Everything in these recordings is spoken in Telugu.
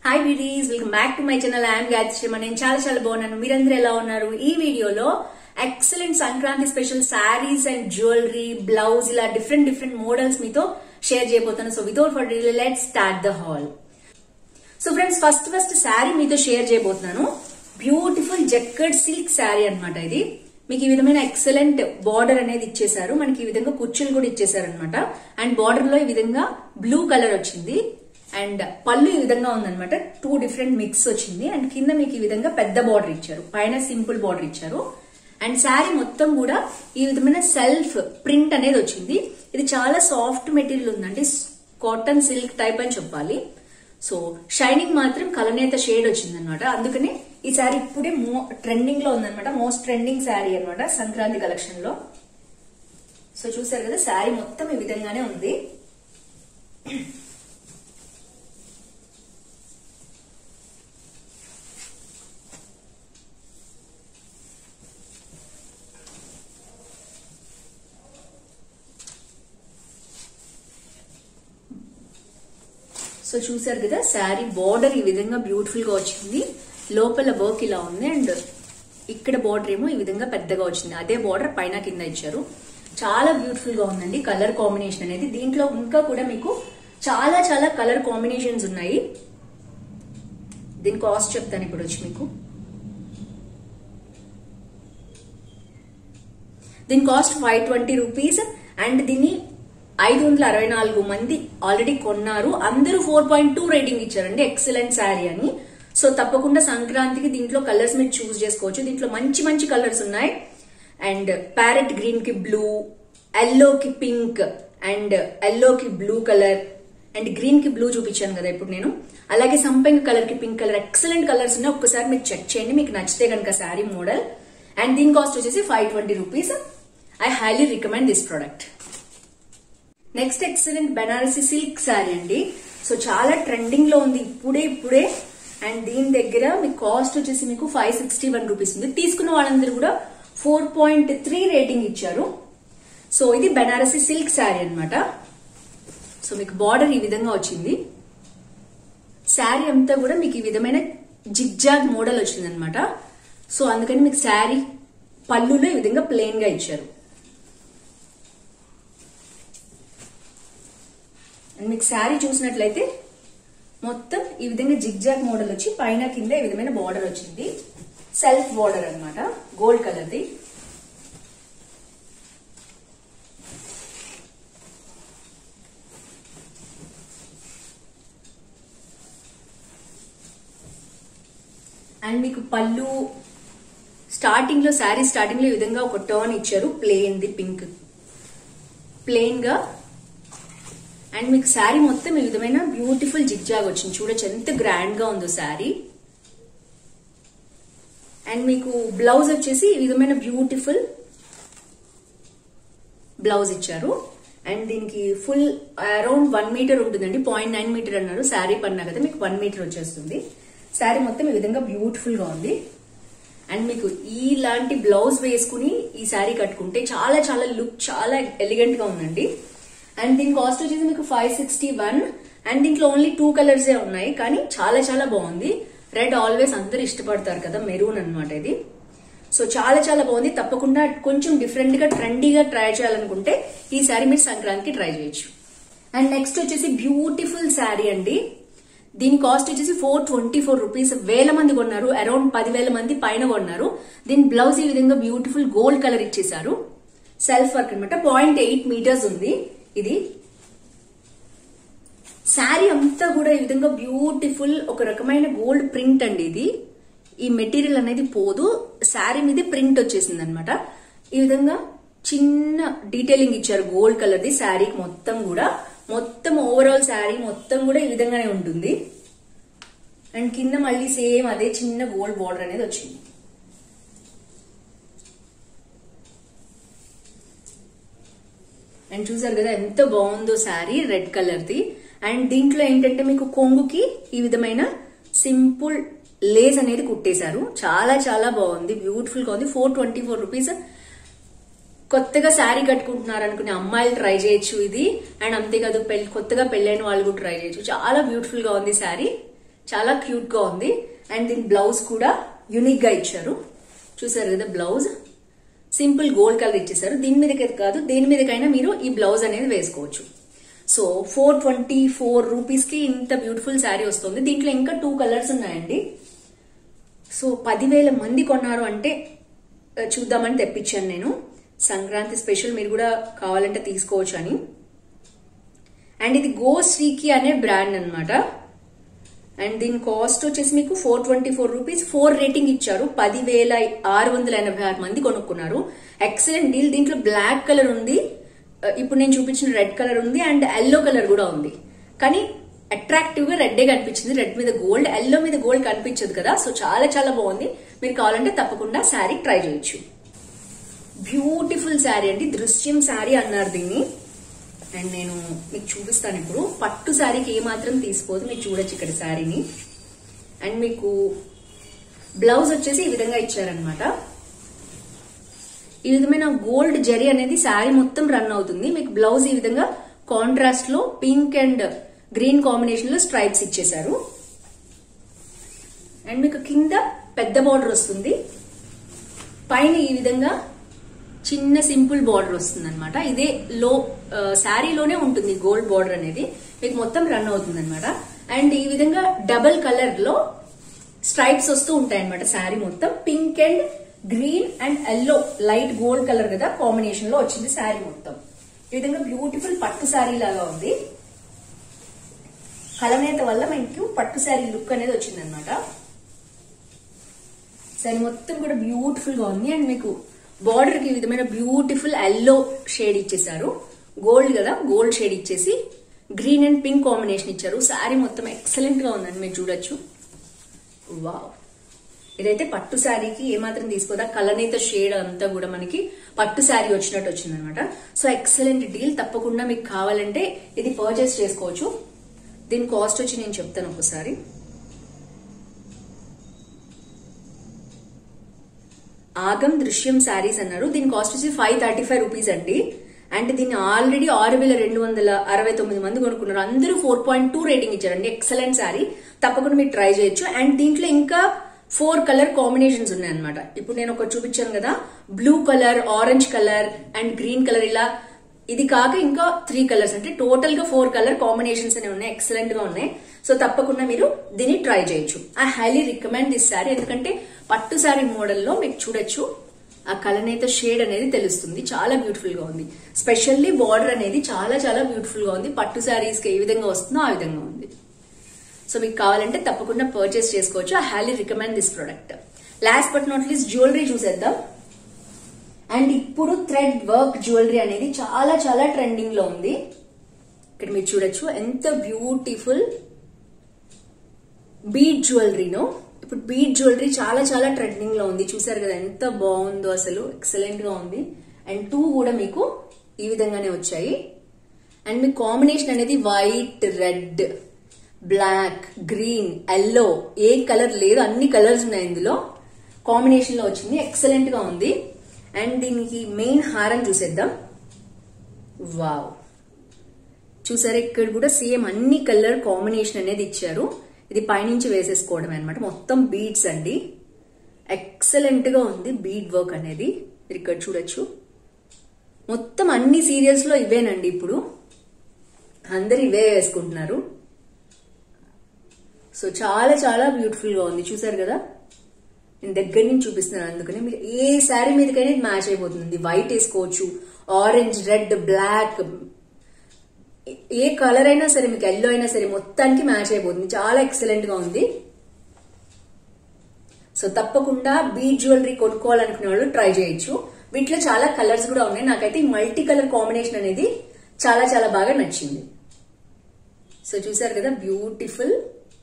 hi beauties welcome back to my channel I'm Gayatri Sharma నేను చాలా చాలా బాగున్నాను మీరందరూ ఎలా ఉన్నారు ఈ వీడియోలో excellent Sankranti special saris and jewellery blouse ఇలా డిఫరెంట్ డిఫరెంట్ మోడల్స్ మీతో షేర్ చేయబోతాను so without for let start the haul so friends first first sari మీతో షేర్ చేయబోతున్నాను బ్యూటిఫుల్ జక్కడ్ సిల్క్ శారీ అన్నమాట ఇది మీకు ఈ విధమైన ఎక్సలెంట్ బార్డర్ అనేది ఇచ్చేసారు మనకి ఈ విధంగా కుర్చీలు కూడా ఇచ్చేసారు అనమాట అండ్ బార్డర్ లో ఈ విధంగా బ్లూ కలర్ వచ్చింది అండ్ పళ్ళు ఈ విధంగా ఉందన్నమాట టూ డిఫరెంట్ మిక్స్ వచ్చింది అండ్ కింద మీకు ఈ విధంగా పెద్ద బార్డర్ ఇచ్చారు పైన సింపుల్ బార్డర్ ఇచ్చారు అండ్ శారీ మొత్తం కూడా ఈ విధమైన సెల్ఫ్ ప్రింట్ అనేది వచ్చింది ఇది చాలా సాఫ్ట్ మెటీరియల్ ఉందండి కాటన్ సిల్క్ టైప్ అని చెప్పాలి సో షైనింగ్ మాత్రం కలనేత షేడ్ వచ్చింది అనమాట అందుకని ఈ శారీ ఇప్పుడే మో ట్రెండింగ్ లో ఉందన్నమాట మోస్ట్ ట్రెండింగ్ శారీ అన్నమాట సంక్రాంతి కలెక్షన్ లో సో చూసారు కదా శారీ మొత్తం ఈ విధంగానే ఉంది సో చూసారు కదా శారీ బార్డర్ ఈ విధంగా బ్యూటిఫుల్ గా వచ్చింది లోపల వర్క్ ఇలా ఉంది అండ్ ఇక్కడ బార్డర్ ఏమో ఈ విధంగా పెద్దగా వచ్చింది అదే బార్డర్ పైన కింద ఇచ్చారు చాలా బ్యూటిఫుల్ గా ఉందండి కలర్ కాంబినేషన్ అనేది దీంట్లో ఇంకా కూడా మీకు చాలా చాలా కలర్ కాంబినేషన్స్ ఉన్నాయి దీని కాస్ట్ చెప్తాను ఇప్పుడు వచ్చి మీకు దీని cost five twenty rupees and దీన్ని ఐదు వందల అరవై నాలుగు మంది ఆల్రెడీ కొన్నారు అందరూ ఫోర్ పాయింట్ టూ రేటింగ్ ఇచ్చారండి ఎక్సలెంట్ శారీ అని సో తప్పకుండా సంక్రాంతికి దీంట్లో కలర్స్ మీరు చూస్ చేసుకోవచ్చు దీంట్లో మంచి మంచి కలర్స్ ఉన్నాయి అండ్ ప్యారెట్ గ్రీన్ కి బ్లూ ఎల్లో కి పింక్ అండ్ ఎల్లో కి బ్లూ కలర్ అండ్ గ్రీన్ కి బ్లూ చూపించాను కదా ఇప్పుడు నేను అలాగే సంపెంగ కలర్ కి పింక్ కలర్ ఎక్సలెంట్ కలర్స్ ఉన్నాయి ఒక్కసారి మీరు చెక్ చేయండి మీకు నచ్చితే కనుక శారీ మోడల్ అండ్ దీని కాస్ట్ వచ్చేసి five twenty rupees I highly recommend this product next excellent Banarasi silk sari అండి సో చాలా ట్రెండింగ్ లో ఉంది ఇప్పుడే ఇప్పుడే అండ్ దీని దగ్గర మీ కాస్ట్ వచ్చేసి మీకు ఫైవ్ సిక్స్టీ వన్ రూపీస్ ఉంది తీసుకున్న వాళ్ళందరూ కూడా ఫోర్ పాయింట్ త్రీ రేటింగ్ ఇచ్చారు సో ఇది బెనారసి సిల్క్ శారీ అనమాట సో మీకు బార్డర్ ఈ విధంగా వచ్చింది శారీ అంతా కూడా మీకు ఈ విధమైన జిగ్జాగ్ మోడల్ వచ్చింది అనమాట సో అందుకని మీకు శారీ పళ్ళులో ఈ విధంగా ప్లెయిన్ గా ఇచ్చారు అండ్ మీకు శారీ చూసినట్లయితే మొత్తం ఈ విధంగా జిగ్జాగ్ మోడల్ వచ్చి పైన కింద ఈ విధమైన బార్డర్ వచ్చింది సెల్ఫ్ బార్డర్ అనమాట గోల్డ్ కలర్ది అండ్ మీకు పళ్ళు స్టార్టింగ్ లో శారీ స్టార్టింగ్ లో ఈ విధంగా ఒక టర్న్ ఇచ్చారు ప్లేన్ ది పింక్ ప్లెయిన్ గా అండ్ మీకు శారీ మొత్తం ఈ విధమైన బ్యూటిఫుల్ జిగ్జాగ్ వచ్చింది చూడొచ్చు ఎంత గ్రాండ్ గా ఉందో శారీ అండ్ మీకు బ్లౌజ్ వచ్చేసి ఈ విధమైన బ్యూటిఫుల్ బ్లౌజ్ ఇచ్చారు అండ్ దీనికి ఫుల్ అరౌండ్ వన్ మీటర్ ఉంటుందండి పాయింట్ నైన్ మీటర్ అన్నారు శారీ పడినా కదా మీకు వన్ మీటర్ వచ్చేస్తుంది శారీ మొత్తం ఈ విధంగా బ్యూటిఫుల్ గా ఉంది అండ్ మీకు ఇలాంటి బ్లౌజ్ వేసుకుని ఈ శారీ కట్టుకుంటే చాలా చాలా లుక్ చాలా ఎలిగెంట్ గా ఉందండి అండ్ దీని కాస్ట్ వచ్చేసి మీకు ఫైవ్ సిక్స్టీ వన్ అండ్ దీంట్లో ఓన్లీ టూ కలర్స్ ఏ ఉన్నాయి కానీ చాలా చాలా బాగుంది రెడ్ ఆల్వేస్ అందరు ఇష్టపడతారు కదా మెరూన్ అనమాట ఇది సో చాలా చాలా బాగుంది తప్పకుండా కొంచెం డిఫరెంట్ గా ట్రెండీగా ట్రై చేయాలనుకుంటే ఈ శారీ మీరు సంక్రాంతికి ట్రై చేయొచ్చు అండ్ నెక్స్ట్ వచ్చేసి బ్యూటిఫుల్ శారీ అండి దీని కాస్ట్ వచ్చేసి ఫోర్ ట్వంటీ ఫోర్ రూపీస్ వేల మంది కొన్నారు అరౌండ్ పదివేల మంది పైన కొన్నారు దీని బ్లౌజ్ ఈ విధంగా బ్యూటిఫుల్ గోల్డ్ కలర్ ఇచ్చేసారు సెల్ఫ్ వర్క్ అనమాట పాయింట్ ఎయిట్ మీటర్స్ ఉంది ఇది శారీ అంతా కూడా ఈ విధంగా బ్యూటిఫుల్ ఒక రకమైన గోల్డ్ ప్రింట్ అండి ఇది ఈ మెటీరియల్ అనేది పోదు శారీ మీద ప్రింట్ వచ్చేసింది అనమాట ఈ విధంగా చిన్న డీటెయిలింగ్ ఇచ్చారు గోల్డ్ కలర్ది శారీకి మొత్తం కూడా మొత్తం ఓవరాల్ శారీ మొత్తం కూడా ఈ విధంగానే ఉంటుంది అండ్ కింద మళ్ళీ సేమ్ అదే చిన్న గోల్డ్ బార్డర్ అనేది వచ్చింది అండ్ చూసారు కదా ఎంత బాగుందో శారీ రెడ్ కలర్ది అండ్ దీంట్లో ఏంటంటే మీకు కొంగుకి ఈ విధమైన సింపుల్ లేస్ అనేది కుట్టేశారు చాలా చాలా బాగుంది బ్యూటిఫుల్ గా ఉంది ఫోర్ ట్వంటీ ఫోర్ రూపీస్ కొత్తగా శారీ కట్టుకుంటున్నారు అనుకునే అమ్మాయిలు ట్రై చేయొచ్చు ఇది అండ్ అంతేకాదు పెళ్లి కొత్తగా పెళ్ళైన వాళ్ళు కూడా ట్రై చేయొచ్చు చాలా బ్యూటిఫుల్ గా ఉంది శారీ చాలా క్యూట్ గా ఉంది అండ్ దీని బ్లౌజ్ కూడా యునిక్ గా ఇచ్చారు చూసారు కదా బ్లౌజ్ సింపుల్ గోల్డ్ కలర్ ఇచ్చేసారు దీని మీదకి కాదు దేని మీదకైనా మీరు ఈ బ్లౌజ్ అనేది వేసుకోవచ్చు so four twenty four rupees కి ఇంత బ్యూటిఫుల్ శారీ వస్తుంది దీంట్లో ఇంకా టూ కలర్స్ ఉన్నాయండి సో పదివేల మంది కొన్నారు అంటే ఆ, చూద్దామని తెప్పించాను నేను సంక్రాంతి స్పెషల్ మీరు కూడా కావాలంటే తీసుకోవచ్చు అని అండ్ ఇది గో శ్రీకి అనే బ్రాండ్ అన్నమాట అండ్ దీని కాస్ట్ వచ్చేసి మీకు four twenty four rupees four rating ఇచ్చారు పదివేల ఆరు వందల ఎనభై ఆరు మంది కొనుక్కున్నారు ఎక్సలెంట్ డీల్ దీంట్లో బ్లాక్ కలర్ ఉంది ఆ, ఇప్పుడు నేను చూపించిన రెడ్ కలర్ ఉంది అండ్ ఎల్లో కలర్ కూడా ఉంది కానీ అట్రాక్టివ్ గా రెడ్ కనిపించింది రెడ్ మీద గోల్డ్ ఎల్లో మీద గోల్డ్ కనిపించదు కదా సో చాలా చాలా బాగుంది మీరు కావాలంటే తప్పకుండా శారీ ట్రై చేయొచ్చు బ్యూటిఫుల్ శారీ అండి దృశ్యం శారీ అన్నారు దీన్ని అండ్ నేను మీకు చూపిస్తాను ఇప్పుడు పట్టు శారీకి ఏమాత్రం తీసుకోదు మీరు చూడొచ్చు ఇక్కడ శారీని అండ్ మీకు బ్లౌజ్ వచ్చేసి ఈ విధంగా ఇచ్చారనమాట ఈ విధమైన గోల్డ్ జరీ అనేది శారీ మొత్తం రన్ అవుతుంది మీకు బ్లౌజ్ ఈ విధంగా కాంట్రాస్ట్ లో పింక్ అండ్ గ్రీన్ కాంబినేషన్ లో స్ట్రైప్స్ ఇచ్చేశారు అండ్ మీకు కింద పెద్ద బార్డర్ వస్తుంది పైన ఈ విధంగా చిన్న సింపుల్ బార్డర్ వస్తుంది అనమాట ఇదే లో ఆ, శారీలోనే ఉంటుంది గోల్డ్ బార్డర్ అనేది మీకు మొత్తం రన్ అవుతుంది అనమాట అండ్ ఈ విధంగా డబల్ కలర్ లో స్ట్రైప్స్ వస్తూ ఉంటాయి అనమాట శారీ మొత్తం pink and green and yellow light gold colour కదా కాంబినేషన్ లో వచ్చింది శారీ మొత్తం ఈ విధంగా బ్యూటిఫుల్ పట్టు శారీ లాగా ఉంది కలనేత వల్ల మనకి పట్టు శారీ లుక్ అనేది వచ్చింది అనమాట శారీ మొత్తం కూడా బ్యూటిఫుల్ గా ఉంది అండ్ మీకు బార్డర్ కి ఈ విధమైన బ్యూటిఫుల్ ఎల్లో షేడ్ ఇచ్చేసారు గోల్డ్ కదా గోల్డ్ షేడ్ ఇచ్చేసి గ్రీన్ అండ్ పింక్ కాంబినేషన్ ఇచ్చారు శారీ మొత్తం ఎక్సలెంట్ గా ఉందండి మీరు చూడొచ్చు వావ్ ఇదైతే పట్టు శారీకి ఏమాత్రం తీసుకోదా కలనేత షేడ్ అంతా కూడా మనకి పట్టు శారీ వచ్చినట్టు వచ్చింది అనమాట సో ఎక్సలెంట్ డీల్ తప్పకుండా మీకు కావాలంటే ఇది పర్చేస్ చేసుకోవచ్చు దీని కాస్ట్ వచ్చి నేను చెప్తాను ఒకసారి ఆగం దృశ్యం శారీస్ అన్నారు దీని కాస్ట్ వచ్చి ఫైవ్ థర్టీ ఫైవ్ రూపీస్ అండి అండ్ దీన్ని ఆల్రెడీ ఆరు వేల రెండు వందల అరవై తొమ్మిది మంది కొనుక్కున్నారు అందరూ ఫోర్ పాయింట్ టూ రేటింగ్ ఇచ్చారండి ఎక్సలెంట్ శారీ తప్పకుండా మీరు ట్రై చేయొచ్చు అండ్ దీంట్లో ఇంకా ఫోర్ కలర్ కాంబినేషన్స్ ఉన్నాయన్నమాట ఇప్పుడు నేను ఒకటి చూపించాను కదా blue colour orange colour and green colour ఇలా ఇది కాక ఇంకా త్రీ కలర్స్ అంటే టోటల్ గా ఫోర్ కలర్ కాంబినేషన్స్ అనేవి ఉన్నాయి ఎక్సలెంట్ గా ఉన్నాయి సో తప్పకుండా మీరు దీన్ని ట్రై చేయొచ్చు I highly recommend this sari ఎందుకంటే పట్టు శారీ మోడల్లో మీకు చూడొచ్చు ఆ కలనేత షేడ్ అనేది తెలుస్తుంది చాలా బ్యూటిఫుల్ గా ఉంది స్పెషల్లీ బార్డర్ అనేది చాలా చాలా బ్యూటిఫుల్ గా ఉంది పట్టు శారీస్ కి ఏ విధంగా వస్తుందో ఆ విధంగా ఉంది సో మీకు కావాలంటే తప్పకుండా పర్చేస్ చేసుకోవచ్చు I highly recommend this product last but not least jewellery చూసేద్దాం అండ్ ఇప్పుడు థ్రెడ్ వర్క్ జ్యువెలరీ అనేది చాలా చాలా ట్రెండింగ్ లో ఉంది ఇక్కడ మీరు చూడొచ్చు ఎంత బ్యూటిఫుల్ బీడ్ జ్యువెలరీనో ఇప్పుడు బీడ్ జ్యువెలరీ చాలా చాలా ట్రెండింగ్ లో ఉంది చూసారు కదా ఎంత బాగుందో అసలు ఎక్సలెంట్ గా ఉంది అండ్ టూ కూడా మీకు ఈ విధంగానే వచ్చాయి అండ్ మీ కాంబినేషన్ అనేది white red black green yellow ఏ కలర్ లేదు అన్ని కలర్స్ ఉన్నాయి ఇందులో కాంబినేషన్ లో వచ్చింది ఎక్సలెంట్ గా ఉంది అండ్ దీనికి మెయిన్ హారం చూసేద్దాం వావ్ చూసారా ఇక్కడ కూడా సేమ్ అన్ని కలర్ కాంబినేషన్ అనేది ఇచ్చారు ఇది పైనుంచి వేసేసుకోవడం అనమాట మొత్తం బీడ్స్ అండి ఎక్సలెంట్ గా ఉంది బీడ్ వర్క్ అనేది మీరు ఇక్కడ చూడొచ్చు మొత్తం అన్ని సీరియల్స్ లో ఇవేనండి ఇప్పుడు అందరు ఇవే వేసుకుంటున్నారు సో చాలా చాలా బ్యూటిఫుల్ గా ఉంది చూసారు కదా నేను దగ్గర నుంచి చూపిస్తున్నాను అందుకని మీరు ఏ శారీ మీదకైనా ఇది మ్యాచ్ అయిపోతుంది వైట్ వేసుకోవచ్చు ఆరెంజ్ రెడ్ బ్లాక్ ఏ కలర్ అయినా సరే మీకు ఎల్లో అయినా సరే మొత్తానికి మ్యాచ్ అయిపోతుంది చాలా ఎక్సలెంట్ గా ఉంది సో తప్పకుండా బీడ్ జ్యువెలరీ కొనుక్కోవాలనుకునే వాళ్ళు ట్రై చేయొచ్చు వీటిలో చాలా కలర్స్ కూడా ఉన్నాయి నాకైతే మల్టీ కలర్ కాంబినేషన్ అనేది చాలా చాలా బాగా నచ్చింది సో చూసారు కదా బ్యూటిఫుల్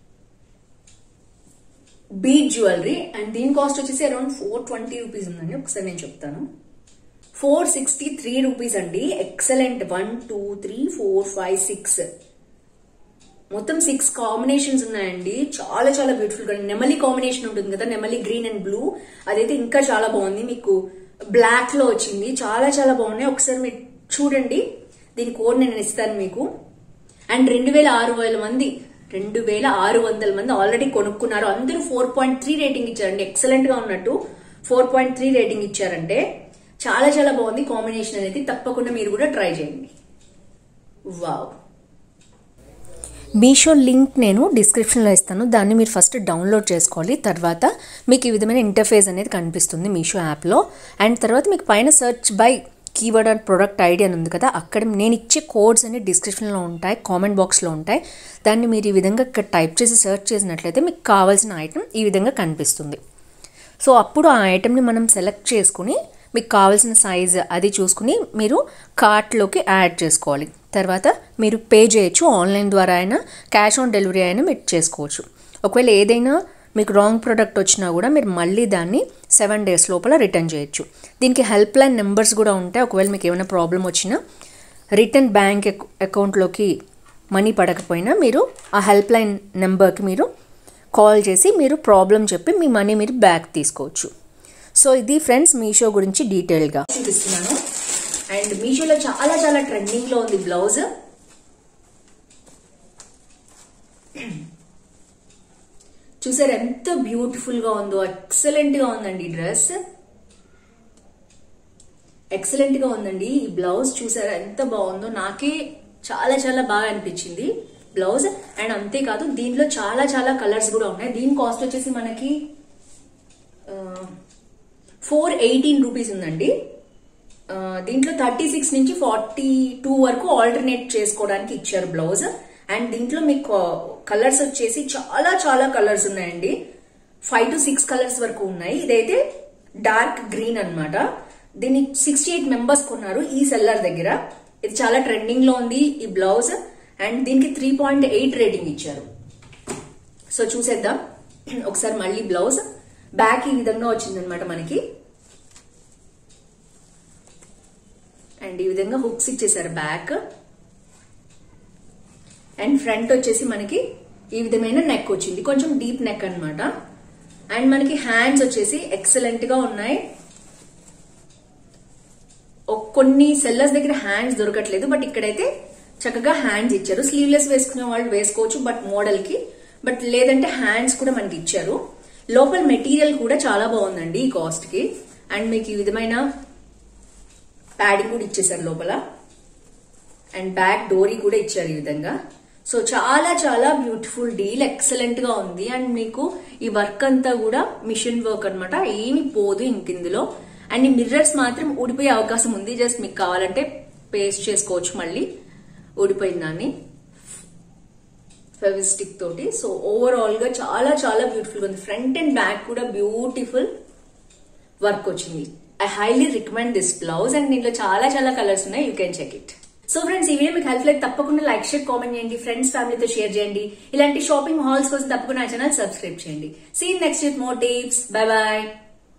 బీడ్ జ్యువెలరీ అండ్ దీని కాస్ట్ వచ్చేసి అరౌండ్ ఫోర్ ట్వంటీ రూపీస్ ఉందండి ఒకసారి నేను చెప్తాను ఫోర్ సిక్స్టీ త్రీ రూపీస్ అండి excellent one two three four five six మొత్తం సిక్స్ కాంబినేషన్స్ ఉన్నాయండి చాలా చాలా బ్యూటిఫుల్ గా నెమలి కాంబినేషన్ ఉంటుంది కదా నెమలి గ్రీన్ అండ్ బ్లూ అదైతే ఇంకా చాలా బాగుంది మీకు బ్లాక్ లో వచ్చింది చాలా చాలా బాగున్నాయి ఒకసారి మీరు చూడండి దీని కోడ్ నేను ఇస్తాను మీకు అండ్ రెండు వేల ఆరు వేల మంది రెండు వేల ఆరు వందల మంది ఆల్రెడీ కొనుక్కున్నారు అందరూ ఫోర్ పాయింట్ త్రీ రేటింగ్ ఇచ్చారండి ఎక్సలెంట్ గా ఉన్నట్టు ఫోర్ పాయింట్ త్రీ రేటింగ్ ఇచ్చారంటే చాలా చాలా బాగుంది కాంబినేషన్ అనేది తప్పకుండా మీరు కూడా ట్రై చేయండి వావ్ మీషో లింక్ నేను డిస్క్రిప్షన్లో ఇస్తాను దాన్ని మీరు ఫస్ట్ డౌన్లోడ్ చేసుకోవాలి తర్వాత మీకు ఈ విధమైన ఇంటర్ఫేస్ అనేది కనిపిస్తుంది మీషో యాప్లో అండ్ తర్వాత మీకు పైన search by keyword and product ID అని ఉంది కదా అక్కడ నేను ఇచ్చే కోడ్స్ అన్ని డిస్క్రిప్షన్లో ఉంటాయి కామెంట్ బాక్స్లో ఉంటాయి దాన్ని మీరు ఈ విధంగా ఇక్కడ టైప్ చేసి సెర్చ్ చేసినట్లయితే మీకు కావాల్సిన ఐటమ్ ఈ విధంగా కనిపిస్తుంది సో అప్పుడు ఆ ఐటెంని మనం సెలెక్ట్ చేసుకుని మీకు కావాల్సిన సైజ్ అది చూసుకుని మీరు కార్ట్లోకి యాడ్ చేసుకోవాలి తర్వాత మీరు పే చేయొచ్చు ఆన్లైన్ ద్వారా అయినా క్యాష్ ఆన్ డెలివరీ అయినా మీరు చేసుకోవచ్చు ఒకవేళ ఏదైనా మీకు రాంగ్ ప్రోడక్ట్ వచ్చినా కూడా మీరు మళ్ళీ దాన్ని సెవెన్ డేస్ లోపల రిటర్న్ చేయొచ్చు దీనికి హెల్ప్ లైన్ నెంబర్స్ కూడా ఉంటాయి ఒకవేళ మీకు ఏమైనా ప్రాబ్లం వచ్చినా రిటర్న్ బ్యాంక్ అకౌంట్లోకి మనీ పడకపోయినా మీరు ఆ హెల్ప్ లైన్ నెంబర్కి మీరు కాల్ చేసి మీరు ప్రాబ్లం చెప్పి మీ మనీ మీరు బ్యాక్ తీసుకోవచ్చు సో ఇది ఫ్రెండ్స్ మీషో గురించి డీటెయిల్గా చూపిస్తున్నాను అండ్ మీషోలో చాలా చాలా ట్రెండింగ్ లో ఉంది బ్లౌజ్ చూసారు ఎంత బ్యూటిఫుల్ గా ఉందో ఎక్సలెంట్ గా ఉందండి ఈ డ్రెస్ ఎక్సలెంట్ గా ఉందండి ఈ బ్లౌజ్ చూసారా ఎంత బాగుందో నాకే చాలా చాలా బాగా అనిపించింది బ్లౌజ్ అండ్ అంతేకాదు దీంట్లో చాలా చాలా కలర్స్ కూడా ఉన్నాయి దీని కాస్ట్ వచ్చేసి మనకి ఫోర్ ఎయిటీన్ రూపీస్ ఉందండి ఆ, దీంట్లో థర్టీ సిక్స్ నుంచి ఫార్టీ టూ వరకు ఆల్టర్నేట్ చేసుకోవడానికి ఇచ్చారు బ్లౌజ్ అండ్ దీంట్లో మీకు కలర్స్ వచ్చేసి చాలా చాలా కలర్స్ ఉన్నాయండి ఫైవ్ టు సిక్స్ కలర్స్ వరకు ఉన్నాయి ఇదైతే డార్క్ గ్రీన్ అన్నమాట దీన్ని సిక్స్టీ ఎయిట్ మెంబర్స్ కొన్నారు ఈ సెల్లర్ దగ్గర ఇది చాలా ట్రెండింగ్ లో ఉంది ఈ బ్లౌజ్ అండ్ దీనికి త్రీ పాయింట్ ఎయిట్ రేటింగ్ ఇచ్చారు సో చూసేద్దాం ఒకసారి మళ్ళీ బ్లౌజ్ బ్యాక్ ఈ విధంగా వచ్చిందనమాట మనకి అండ్ ఈ విధంగా హుక్స్ ఇచ్చేసారు బ్యాక్ అండ్ ఫ్రంట్ వచ్చేసి మనకి ఈ విధమైన నెక్ వచ్చింది కొంచెం డీప్ నెక్ అన్నమాట అండ్ మనకి హ్యాండ్స్ వచ్చేసి ఎక్సలెంట్ గా ఉన్నాయి ఒక్- కొన్ని సెల్లర్స్ దగ్గర హ్యాండ్స్ దొరకట్లేదు బట్ ఇక్కడైతే చక్కగా హ్యాండ్స్ ఇచ్చారు స్లీవ్లెస్ వేసుకునే వాళ్ళు వేసుకోవచ్చు బట్ మోడల్ కి బట్ లేదంటే హ్యాండ్స్ కూడా మనకి ఇచ్చారు లోపల మెటీరియల్ కూడా చాలా బాగుందండి ఈ కాస్ట్ కి అండ్ మీకు ఈ విధమైన ప్యాడింగ్ కూడా ఇచ్చేసారు లోపల అండ్ బ్యాక్ డోరీ కూడా ఇచ్చారు ఈ విధంగా సో చాలా చాలా బ్యూటిఫుల్ డీల్ ఎక్సలెంట్ గా ఉంది అండ్ మీకు ఈ వర్క్ అంతా కూడా మిషన్ వర్క్ అన్నమాట ఏమి పోదు ఇంక ఇందులో అండ్ ఈ మిర్రర్స్ మాత్రం ఊడిపోయే అవకాశం ఉంది జస్ట్ మీకు కావాలంటే పేస్ట్ చేసుకోవచ్చు మళ్ళీ ఊడిపోయిన దాన్ని ఫెవిస్టిక్ తోటి సో ఓవరాల్ గా చాలా చాలా బ్యూటిఫుల్ గా ఉంది ఫ్రంట్ అండ్ బ్యాక్ కూడా బ్యూటిఫుల్ వర్క్ వచ్చింది I highly recommend this blouse and దీంట్లో చాలా చాలా కలర్స్ ఉన్నాయి you can check it so friends ఈ వీడియో మీకు హెల్ప్ అయితే తప్పకుండా లైక్ షేర్ కామెంట్ చేయండి ఫ్రెండ్స్ ఫ్యామిలీతో షేర్ చేయండి ఇలాంటి షాపింగ్ హాల్స్ కోసం తప్పకుండా నా ఛానల్ సబ్స్క్రైబ్ చేయండి see next with more tips bye bye